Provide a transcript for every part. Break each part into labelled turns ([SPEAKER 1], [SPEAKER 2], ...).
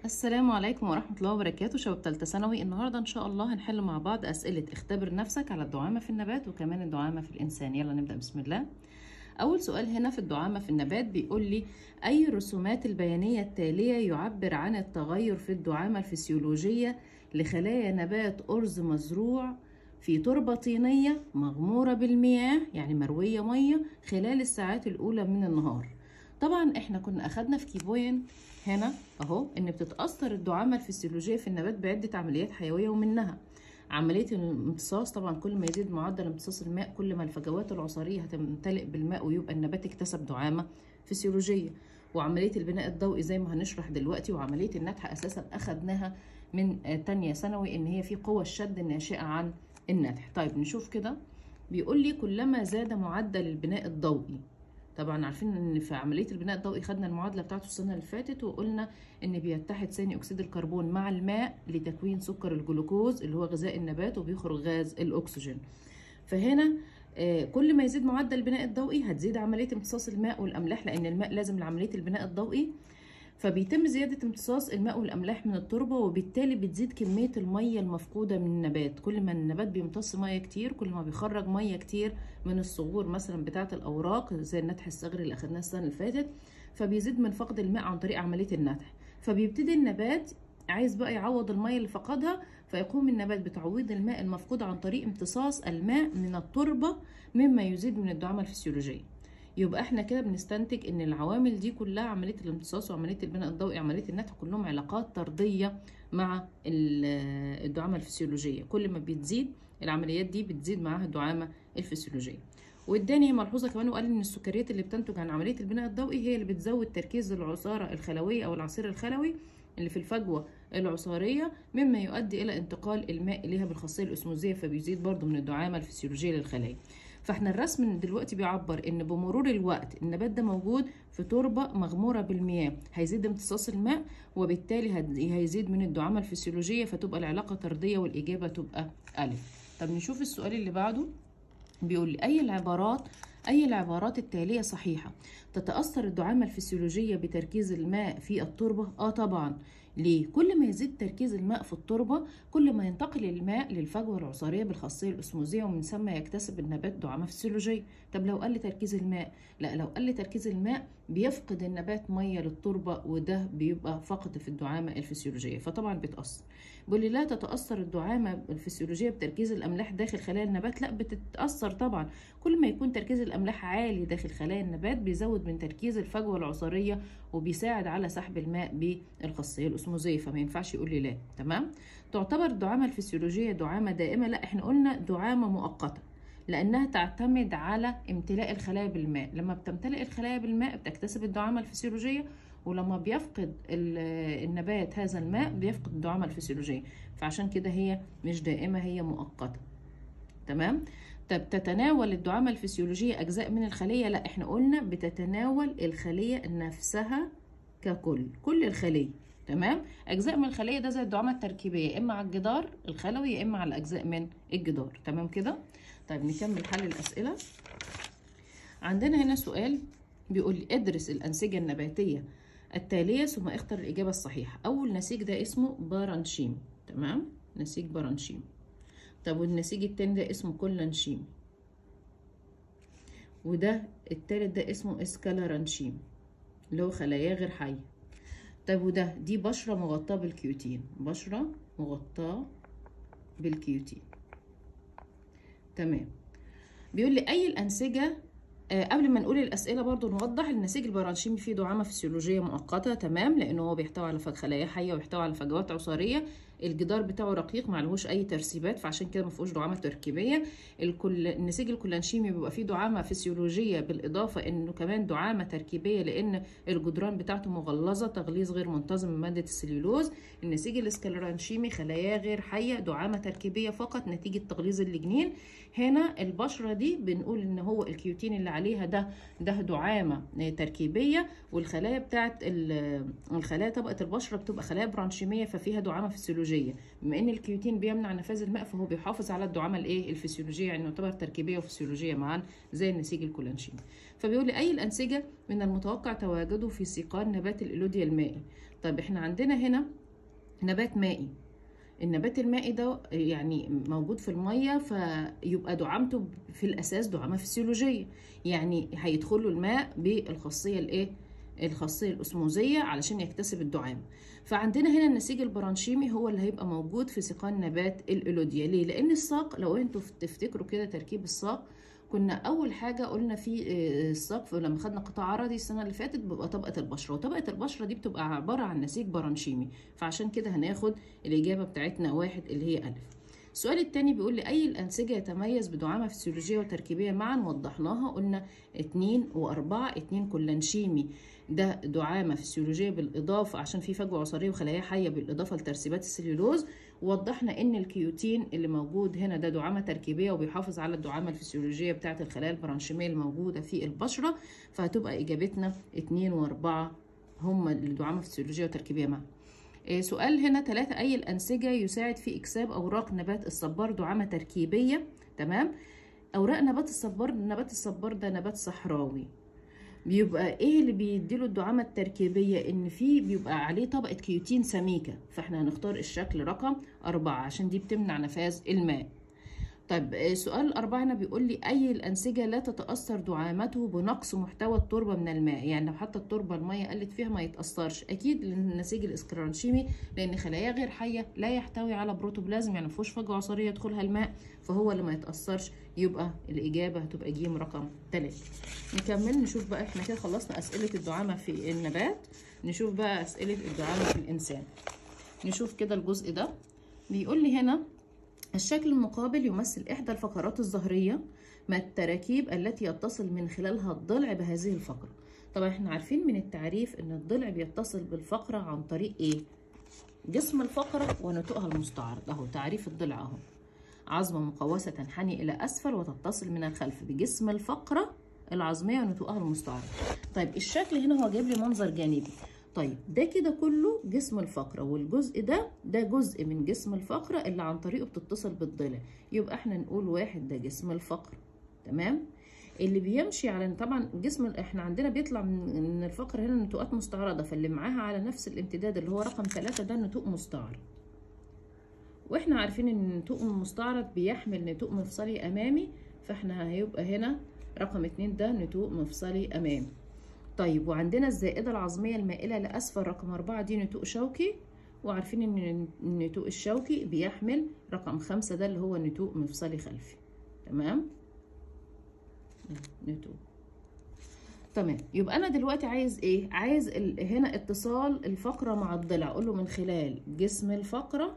[SPEAKER 1] السلام عليكم ورحمة الله وبركاته شباب تالتة ثانوي النهاردة إن شاء الله هنحل مع بعض أسئلة اختبر نفسك على الدعامة في النبات وكمان الدعامة في الإنسان يلا نبدأ بسم الله أول سؤال هنا في الدعامة في النبات بيقول لي أي الرسومات البيانية التالية يعبر عن التغير في الدعامة الفسيولوجية لخلايا نبات أرز مزروع في تربة طينية مغمورة بالمياه يعني مروية مية خلال الساعات الأولى من النهار طبعا احنا كنا أخدنا في كيبوين هنا اهو ان بتتاثر الدعامه الفسيولوجيه في النبات بعده عمليات حيويه ومنها عمليه الامتصاص طبعا كل ما يزيد معدل امتصاص الماء كل ما الفجوات العصاريه هتمتلئ بالماء ويبقى النبات اكتسب دعامه فسيولوجيه وعمليه البناء الضوئي زي ما هنشرح دلوقتي وعمليه النتح اساسا اخدناها من تانية ثانوي ان هي في قوى الشد الناشئه عن النتح طيب نشوف كده بيقول لي كلما زاد معدل البناء الضوئي طبعا عارفين ان في عمليه البناء الضوئي خدنا المعادله بتاعته السنه اللي فاتت وقلنا ان بيتحد ثاني اكسيد الكربون مع الماء لتكوين سكر الجلوكوز اللي هو غذاء النبات وبيخرج غاز الاكسجين فهنا كل ما يزيد معدل البناء الضوئي هتزيد عمليه امتصاص الماء والاملاح لان الماء لازم لعمليه البناء الضوئي فبيتم زيادة امتصاص الماء والأملاح من التربة وبالتالي بتزيد كمية المية المفقودة من النبات كل ما النبات بيمتص مية كتير كل ما بيخرج مية كتير من الصغور مثلا بتاعة الأوراق زي النتح الصغري اللي أخدناه السنة اللي فاتت فبيزيد من فقد الماء عن طريق عملية النتح فبيبتدي النبات عايز بقى يعوض المية اللي فقدها فيقوم النبات بتعويض الماء المفقود عن طريق امتصاص الماء من التربة مما يزيد من الدعامة الفسيولوجية يبقى احنا كده بنستنتج ان العوامل دي كلها عمليه الامتصاص وعمليه البناء الضوئي عمليه النتح كلهم علاقات طرديه مع الدعامه الفسيولوجيه كل ما بتزيد العمليات دي بتزيد معاها الدعامه الفسيولوجيه واداني ملحوظه كمان وقال ان السكريات اللي بتنتج عن عمليه البناء الضوئي هي اللي بتزود تركيز العصاره الخلويه او العصير الخلوي اللي في الفجوه العصاريه مما يؤدي الى انتقال الماء اليها بالخاصيه الاسموزيه فبيزيد برضو من الدعامه الفسيولوجيه للخلايا فاحنا الرسم دلوقتي بيعبر ان بمرور الوقت النبات ده موجود في تربه مغموره بالمياه هيزيد امتصاص الماء وبالتالي هيزيد من الدعامه الفسيولوجيه فتبقى العلاقه طرديه والاجابه تبقى الف طب نشوف السؤال اللي بعده بيقول لي اي العبارات اي العبارات التاليه صحيحه تتاثر الدعامه الفسيولوجيه بتركيز الماء في التربه اه طبعا ليه؟ كل ما يزيد تركيز الماء في التربة كل ما ينتقل الماء للفجوة العصارية بالخاصية الأسموزية ومن ثم يكتسب النبات دعامة فسيولوجية طب لو قل تركيز الماء لا لو قل تركيز الماء بيفقد النبات مية للتربة وده بيبقى فقد في الدعامة الفسيولوجية فطبعا بتأثر بيقول لي لا تتأثر الدعامة الفسيولوجية بتركيز الأملاح داخل خلايا النبات لا بتتأثر طبعا كل ما يكون تركيز الأملاح عالي داخل خلايا النبات بيزود من تركيز الفجوة العصارية وبيساعد على سحب الماء بالخاصية الأسموزية فما ينفعش يقول لي لا تمام تعتبر الدعامة الفسيولوجية دعامة دائمة لا احنا قلنا دعامة مؤقتة لأنها تعتمد على امتلاء الخلايا بالماء لما بتمتلئ الخلايا بالماء بتكتسب الدعامة الفسيولوجية ولما بيفقد النبات هذا الماء بيفقد الدعامة الفسيولوجية فعشان كده هي مش دائمة هي مؤقتة تمام طب تتناول الدعامة الفسيولوجية أجزاء من الخلية لا احنا قلنا بتتناول الخلية نفسها ككل كل الخلية تمام أجزاء من الخلية ده زي الدعامة التركيبية إما على الجدار الخلوي يا إما على أجزاء من الجدار تمام كده طيب نكمل حل الأسئلة عندنا هنا سؤال بيقول لي ادرس الأنسجة النباتية التالية ثم اختر الإجابة الصحيحة أول نسيج ده اسمه بارانشيم تمام نسيج بارانشيم طب والنسيج التاني ده اسمه كولانشيم وده التالت ده اسمه اسكالارانشيم اللي هو خلايا غير حية طب وده دي بشرة مغطاة بالكيوتين بشرة مغطاة بالكيوتين تمام بيقول لي أي الأنسجة آه قبل ما نقول الأسئلة برضو نوضح النسيج البرانشيمي فيه دعامة فسيولوجية مؤقتة تمام لأنه هو بيحتوي على خلايا حية ويحتوي على فجوات عصارية الجدار بتاعه رقيق معلهوش اي ترسيبات فعشان كده ما فيهوش دعامه تركيبيه الكل النسيج الكولانشيمي بيبقى فيه دعامه فسيولوجيه بالاضافه انه كمان دعامه تركيبيه لان الجدران بتاعته مغلظه تغليظ غير منتظم من ماده السليولوز النسيج الاسكلرانشيمي خلايا غير حيه دعامه تركيبيه فقط نتيجه تغليظ اللجنين هنا البشره دي بنقول ان هو الكيوتين اللي عليها ده ده دعامه تركيبيه والخلايا بتاعت الخلايا طبقه البشره بتبقى خلايا برانشيميه ففيها دعامه فسيولوجيه بما ان الكيوتين بيمنع نفاذ الماء فهو بيحافظ على الدعامه الايه الفسيولوجيه يعني يعتبر تركيبيه وفسيولوجيه معا زي النسيج الكولانشيمي فبيقول لي اي الانسجه من المتوقع تواجده في سيقان نبات الايلوديا المائي طيب احنا عندنا هنا نبات مائي النبات المائي ده يعني موجود في الميه فيبقى دعامته في الاساس دعامه فسيولوجيه يعني هيدخل له الماء بالخاصيه الايه الخاصيه الاسموزيه علشان يكتسب الدعامه فعندنا هنا النسيج البرانشيمي هو اللي هيبقى موجود في سيقان نبات الالوديا ليه لان الساق لو انتوا تفتكروا كده تركيب الساق كنا اول حاجه قلنا في السقف لما خدنا قطاع عرضي السنه اللي فاتت بيبقى طبقه البشره وطبقه البشره دي بتبقى عباره عن نسيج برانشيمي فعشان كده هناخد الاجابه بتاعتنا واحد اللي هي الف السؤال التاني بيقول لي أي الأنسجة يتميز بدعامة فسيولوجية وتركيبية معا وضحناها قلنا اتنين وأربعة اتنين كلانشيمي ده دعامة فسيولوجية بالإضافة عشان في فجوة عصارية وخلايا حية بالإضافة لترسيبات السليولوز ووضحنا إن الكيوتين اللي موجود هنا ده دعامة تركيبية وبيحافظ على الدعامة الفسيولوجية بتاعة الخلايا البرانشيمية الموجودة في البشرة فهتبقى إجابتنا اتنين وأربعة هما الدعامة فسيولوجية وتركيبية معا سؤال هنا ثلاثة أي الأنسجة يساعد في إكساب أوراق نبات الصبار دعامة تركيبية تمام أوراق نبات الصبار نبات الصبار ده نبات صحراوي بيبقى ايه اللي بيديله الدعامة التركيبية ان في بيبقى عليه طبقة كيوتين سميكة فاحنا هنختار الشكل رقم أربعة عشان دي بتمنع نفاذ الماء طيب سؤال الأربعة هنا بيقول لي أي الأنسجة لا تتأثر دعامته بنقص محتوى التربة من الماء يعني لو حتى التربة المية قلت فيها ما يتأثرش أكيد النسيج الإسكرانشيمي لأن خلايا غير حية لا يحتوي على بروتوبلازم يعني مفيهوش فجوة عصارية يدخلها الماء فهو اللي ما يتأثرش يبقى الإجابة هتبقى ج رقم تلاتة نكمل نشوف بقى احنا كده خلصنا أسئلة الدعامة في النبات نشوف بقى أسئلة الدعامة في الإنسان نشوف كده الجزء ده بيقول لي هنا الشكل المقابل يمثل إحدى الفقرات الظهرية ما التراكيب التي يتصل من خلالها الضلع بهذه الفقرة طبعا احنا عارفين من التعريف ان الضلع بيتصل بالفقرة عن طريق ايه جسم الفقرة ونتوءها المستعرض اهو تعريف الضلع اهو عظمة مقوسة تنحني إلى أسفل وتتصل من الخلف بجسم الفقرة العظمية ونتوءها المستعرض طيب الشكل هنا هو جايب لي منظر جانبي طيب ده كده كله جسم الفقرة والجزء ده ده جزء من جسم الفقرة اللي عن طريقه بتتصل بالضلع يبقى احنا نقول واحد ده جسم الفقرة تمام اللي بيمشي على طبعا جسم احنا عندنا بيطلع من الفقرة هنا نتوءات مستعرضة فاللي معاها على نفس الامتداد اللي هو رقم ثلاثة ده نتوء مستعرض واحنا عارفين ان النتوء المستعرض بيحمل نتوء مفصلي امامي فاحنا هيبقى هنا رقم اتنين ده نتوء مفصلي امامي طيب وعندنا الزائدة العظمية المائلة لأسفل رقم أربعة دي نتوء شوكي وعارفين إن النتوء الشوكي بيحمل رقم خمسة ده اللي هو نتوء مفصلي خلفي تمام نتوء تمام يبقى أنا دلوقتي عايز إيه؟ عايز هنا اتصال الفقرة مع الضلع أقول له من خلال جسم الفقرة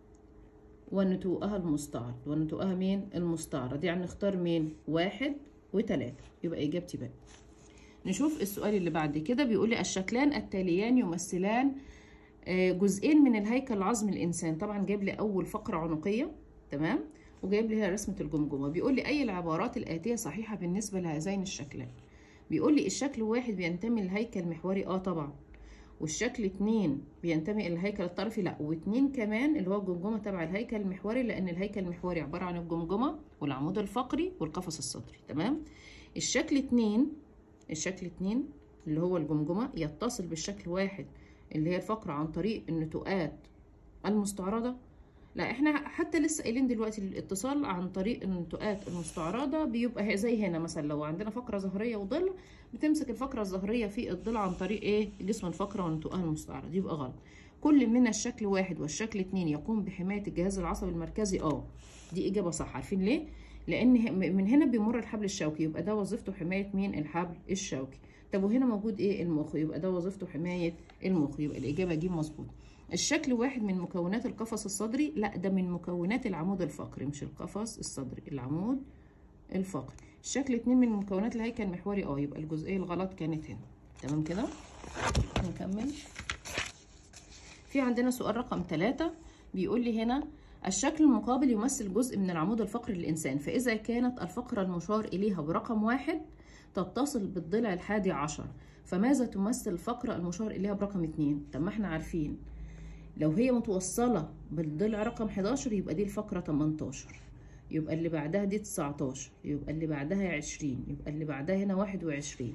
[SPEAKER 1] ونتوءها المستعرض ونتوءها مين؟ المستعرض يعني نختار مين؟ واحد وتلاتة يبقى إجابتي بقى نشوف السؤال اللي بعد كده بيقول لي الشكلان التاليان يمثلان جزئين من الهيكل العظمي الانسان طبعا جايب لي اول فقره عنقيه تمام وجايب لي هنا رسمه الجمجمه بيقول لي اي العبارات الاتيه صحيحه بالنسبه لهذين الشكلين بيقول لي الشكل واحد بينتمي للهيكل المحوري اه طبعا والشكل اتنين بينتمي الى الهيكل الطرفي لا واتنين كمان اللي هو الجمجمه تبع الهيكل المحوري لان الهيكل المحوري عباره عن الجمجمه والعمود الفقري والقفص الصدري تمام الشكل اتنين الشكل اتنين اللي هو الجمجمة يتصل بالشكل واحد اللي هي الفقرة عن طريق النتوءات المستعرضة لا احنا حتى لسه قايلين دلوقتي الاتصال عن طريق النتوءات المستعرضة بيبقى زي هنا مثلا لو عندنا فقرة ظهرية وضلع بتمسك الفقرة الظهرية في الضلع عن طريق ايه جسم الفقرة ونتوءها المستعرض يبقى غلط كل من الشكل واحد والشكل اتنين يقوم بحماية الجهاز العصبي المركزي اه دي إجابة صح عارفين ليه؟ لان من هنا بيمر الحبل الشوكي يبقى ده وظيفته حمايه مين الحبل الشوكي طب وهنا موجود ايه المخ يبقى ده وظيفته حمايه المخ يبقى الاجابه دي مظبوط الشكل واحد من مكونات القفص الصدري لا ده من مكونات العمود الفقري مش القفص الصدري العمود الفقري الشكل اتنين من مكونات الهيكل المحوري اه يبقى الجزئيه الغلط كانت هنا تمام كده نكمل في عندنا سؤال رقم ثلاثة بيقول لي هنا الشكل المقابل يمثل جزء من العمود الفقري للإنسان فإذا كانت الفقرة المشار إليها برقم واحد تتصل بالضلع الحادي عشر فماذا تمثل الفقرة المشار إليها برقم اتنين طب ما احنا عارفين لو هي متوصلة بالضلع رقم 11 يبقى دي الفقرة 18 يبقى اللي بعدها دي 19 يبقى اللي بعدها 20 يبقى اللي بعدها هنا 21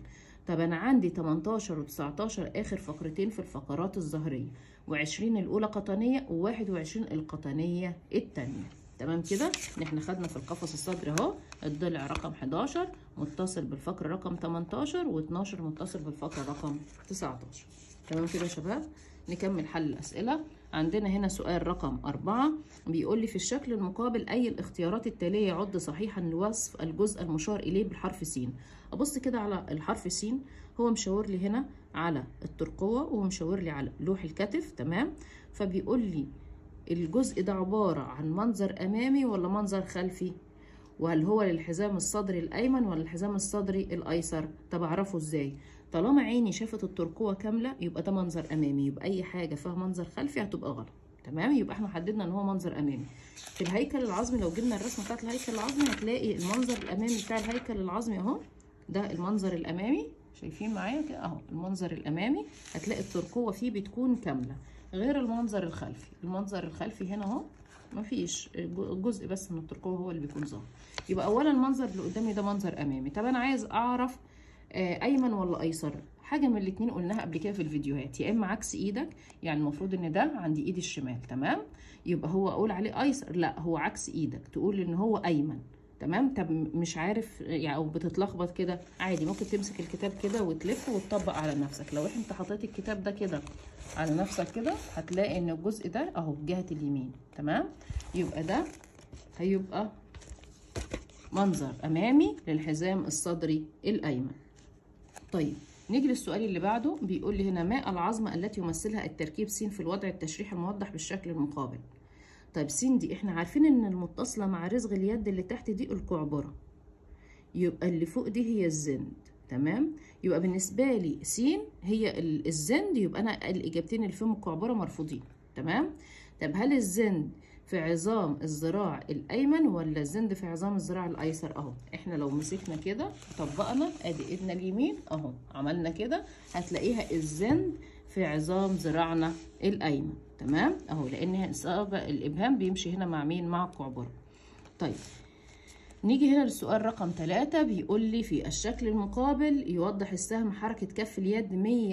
[SPEAKER 1] طب انا عندي 18 و19 اخر فقرتين في الفقرات الظهريه و20 الاولى قطنيه و21 القطنيه الثانيه تمام كده ان احنا خدنا في القفص الصدري اهو الضلع رقم 11 متصل بالفقر رقم 18 و12 متصل بالفقر رقم 19 تمام كده يا شباب نكمل حل الاسئله عندنا هنا سؤال رقم أربعة بيقول لي في الشكل المقابل أي الاختيارات التالية يعد صحيحا لوصف الجزء المشار إليه بالحرف س أبص كده على الحرف س هو مشاور لي هنا على الترقوة ومشاور لي على لوح الكتف تمام فبيقول لي الجزء ده عبارة عن منظر أمامي ولا منظر خلفي وهل هو للحزام الصدري الأيمن ولا الحزام الصدري الأيسر طب أعرفه إزاي طالما عيني شافت الترقوة كاملة يبقى ده منظر أمامي يبقى أي حاجة فيها منظر خلفي هتبقى غلط تمام يبقى احنا حددنا ان هو منظر امامي في الهيكل العظمي لو جبنا الرسمه بتاعت الهيكل العظمي هتلاقي المنظر الامامي بتاع الهيكل العظمي اهو ده المنظر الامامي شايفين معايا كده اهو المنظر الامامي هتلاقي الترقوه فيه بتكون كامله غير المنظر الخلفي المنظر الخلفي هنا اهو مفيش جزء بس من الترقوه هو اللي بيكون ظاهر يبقى اولا المنظر اللي قدامي ده منظر امامي طب انا عايز اعرف ايمن ولا ايسر حاجه من الاتنين قلناها قبل كده في الفيديوهات يا اما عكس ايدك يعني المفروض ان ده عندي ايدي الشمال تمام يبقى هو اقول عليه ايسر لا هو عكس ايدك تقول ان هو ايمن تمام طب مش عارف يعني او بتتلخبط كده عادي ممكن تمسك الكتاب كده وتلفه وتطبق على نفسك لو انت حطيت الكتاب ده كده على نفسك كده هتلاقي ان الجزء ده اهو جهه اليمين تمام يبقى ده هيبقى منظر امامي للحزام الصدري الايمن طيب نيجي للسؤال اللي بعده بيقول لي هنا ما العظمة التي يمثلها التركيب س في الوضع التشريحي الموضح بالشكل المقابل طيب س دي احنا عارفين ان المتصلة مع رزغ اليد اللي تحت دي الكعبرة يبقى اللي فوق دي هي الزند تمام يبقى بالنسبة لي س هي الزند يبقى انا الاجابتين اللي فيهم الكعبرة مرفوضين تمام طب هل الزند في عظام الذراع الايمن ولا الزند في عظام الذراع الايسر اهو احنا لو مسكنا كده طبقنا ادي ايدنا اليمين اهو عملنا كده هتلاقيها الزند في عظام ذراعنا الايمن تمام اهو لان الابهام بيمشي هنا مع مين مع الكعبره طيب نيجي هنا للسؤال رقم ثلاثة بيقول لي في الشكل المقابل يوضح السهم حركة كف اليد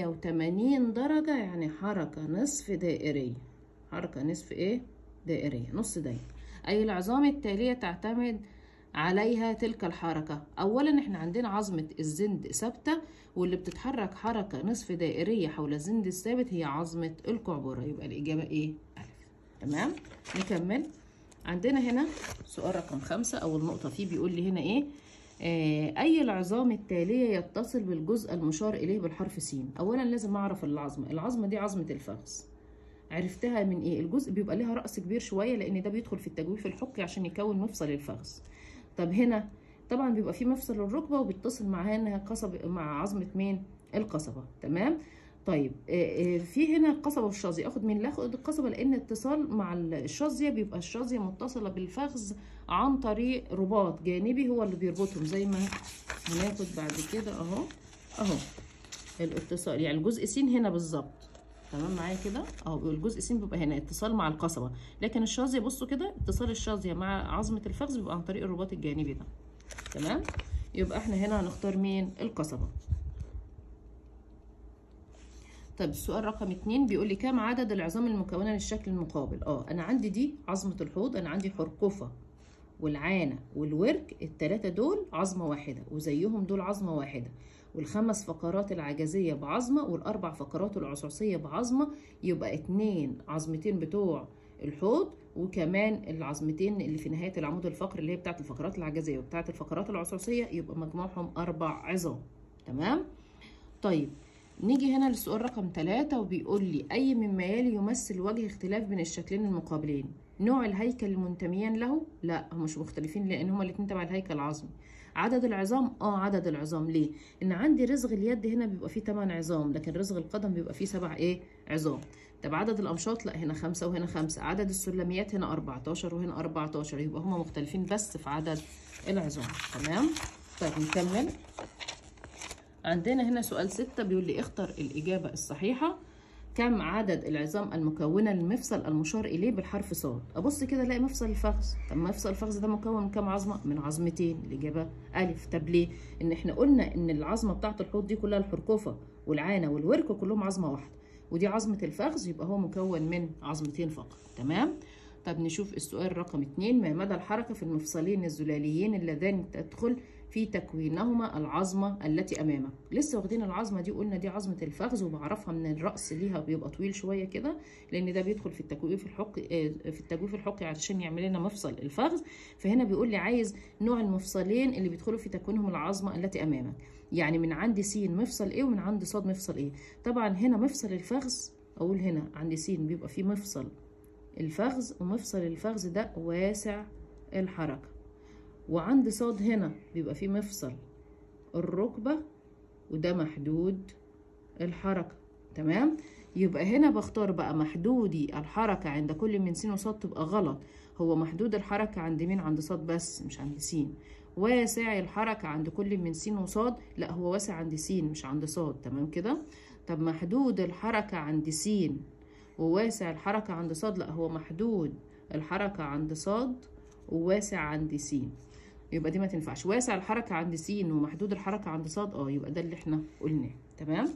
[SPEAKER 1] 180 درجة يعني حركة نصف دائرية حركة نصف ايه دائرية نص دايرة أي العظام التالية تعتمد عليها تلك الحركة أولا احنا عندنا عظمة الزند ثابتة واللي بتتحرك حركة نصف دائرية حول الزند الثابت هي عظمة الكعبرة يبقى الإجابة إيه؟ ألف تمام نكمل عندنا هنا سؤال رقم خمسة أول نقطة فيه بيقول لي هنا إيه آه أي العظام التالية يتصل بالجزء المشار إليه بالحرف س أولا لازم أعرف العظمة العظمة دي عظمة الفخذ عرفتها من ايه الجزء بيبقى ليها راس كبير شويه لان ده بيدخل في التجويف الحقي عشان يكون مفصل الفخذ طب هنا طبعا بيبقى في مفصل الركبه وبيتصل معاها انها قصب مع عظمه مين القصبه تمام طيب في هنا القصبه والشظيه اخد مين لا اخد القصبه لان اتصال مع الشظيه بيبقى الشظيه متصله بالفخذ عن طريق رباط جانبي هو اللي بيربطهم زي ما هناخد بعد كده اهو اهو الاتصال يعني الجزء س هنا بالظبط تمام معايا كده اهو الجزء س بيبقى هنا اتصال مع القصبه لكن الشظيه بصوا كده اتصال الشظيه مع عظمه الفخذ بيبقى عن طريق الرباط الجانبي ده تمام يبقى احنا هنا هنختار مين القصبه طب السؤال رقم اتنين بيقول لي كم عدد العظام المكونه للشكل المقابل اه انا عندي دي عظمه الحوض انا عندي حرقفه والعانه والورك التلاته دول عظمه واحده وزيهم دول عظمه واحده والخمس فقرات العجزية بعظمة والأربع فقرات العصعصية بعظمة يبقى اتنين عظمتين بتوع الحوض وكمان العظمتين اللي في نهاية العمود الفقري اللي هي بتاعت الفقرات العجزية وبتاعت الفقرات العصعصية يبقى مجموعهم أربع عظام تمام طيب نيجي هنا للسؤال رقم ثلاثة وبيقول لي أي مما يلي يمثل وجه اختلاف بين الشكلين المقابلين نوع الهيكل المنتميان له لا هم مش مختلفين لأن هما الاتنين تبع الهيكل العظمي عدد العظام اه عدد العظام ليه ان عندي رزغ اليد هنا بيبقى فيه 8 عظام لكن رزغ القدم بيبقى فيه 7 ايه عظام طب عدد الامشاط لا هنا خمسة وهنا خمسة عدد السلميات هنا 14 وهنا 14 يبقى هما مختلفين بس في عدد العظام تمام طيب نكمل عندنا هنا سؤال ستة بيقول لي اختر الإجابة الصحيحة كم عدد العظام المكونة للمفصل المشار إليه بالحرف صاد أبص كده ألاقي مفصل الفخذ طب مفصل الفخذ ده مكون من كم عظمة من عظمتين الإجابة ألف طب ليه إن إحنا قلنا إن العظمة بتاعة الحوض دي كلها الحركوفة والعانة والورك كلهم عظمة واحدة ودي عظمة الفخذ يبقى هو مكون من عظمتين فقط تمام طب نشوف السؤال رقم اتنين ما مدى الحركة في المفصلين الزلاليين اللذان تدخل في تكوينهما العظمة التي أمامك لسه واخدين العظمة دي قلنا دي عظمة الفخذ وبعرفها من الرأس ليها بيبقى طويل شوية كده لأن ده بيدخل في التجويف الحقي في التجويف الحقي علشان يعمل لنا مفصل الفخذ فهنا بيقول لي عايز نوع المفصلين اللي بيدخلوا في تكوينهم العظمة التي أمامك يعني من عند س مفصل إيه ومن عند ص مفصل إيه طبعا هنا مفصل الفخذ أقول هنا عند س بيبقى فيه مفصل الفخذ ومفصل الفخذ ده واسع الحركة وعند صاد هنا بيبقى فيه مفصل الركبة وده محدود الحركة تمام يبقى هنا بختار بقى محدودي الحركة عند كل من س وصاد تبقى غلط هو محدود الحركة عند مين عند صاد بس مش عند س واسع الحركة عند كل من س وصاد لا هو واسع عند س مش عند صاد تمام كده طب محدود الحركة عند س وواسع الحركة عند صاد لا هو محدود الحركة عند صاد وواسع عند س يبقى دي ما تنفعش واسع الحركة عند س ومحدود الحركة عند صاد اه يبقى ده اللي احنا قلناه تمام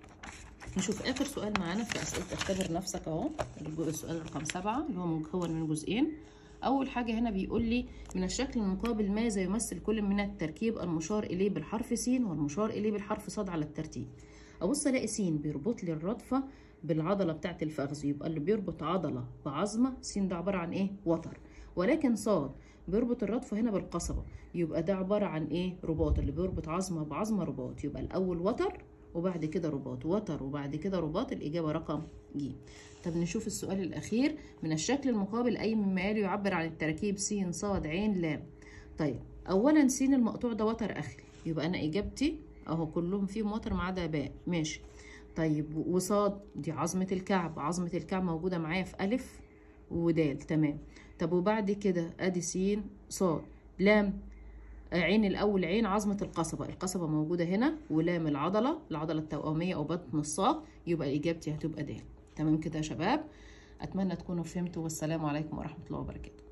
[SPEAKER 1] نشوف اخر سؤال معانا في اسئله اختبر نفسك اهو السؤال رقم سبعة اللي هو مكون من جزئين اول حاجه هنا بيقول لي من الشكل المقابل ماذا يمثل كل من التركيب المشار اليه بالحرف س والمشار اليه بالحرف ص على الترتيب ابص الاقي س بيربط لي الردفه بالعضله بتاعه الفخذ يبقى اللي بيربط عضله بعظمه س ده عباره عن ايه وتر ولكن صاد بيربط الردفه هنا بالقصبه يبقى ده عباره عن ايه رباط اللي بيربط عظمه بعظمه رباط يبقى الاول وتر وبعد كده رباط وتر وبعد كده رباط الإجابة رقم ج طب نشوف السؤال الأخير من الشكل المقابل أي مما يلي يعبر عن التراكيب س ص ع ل طيب أولا س المقطوع ده وتر أخي يبقى أنا إجابتي أهو كلهم فيهم وتر ما عدا باء ماشي طيب وصاد دي عظمة الكعب عظمة الكعب موجودة معايا في ألف ودال تمام طب وبعد كده أدي س صاد لام عين الاول عين عظمه القصبه القصبه موجوده هنا ولام العضله العضله التواميه او بطن الساق يبقى اجابتي هتبقى د تمام كده يا شباب اتمنى تكونوا فهمتوا والسلام عليكم ورحمه الله وبركاته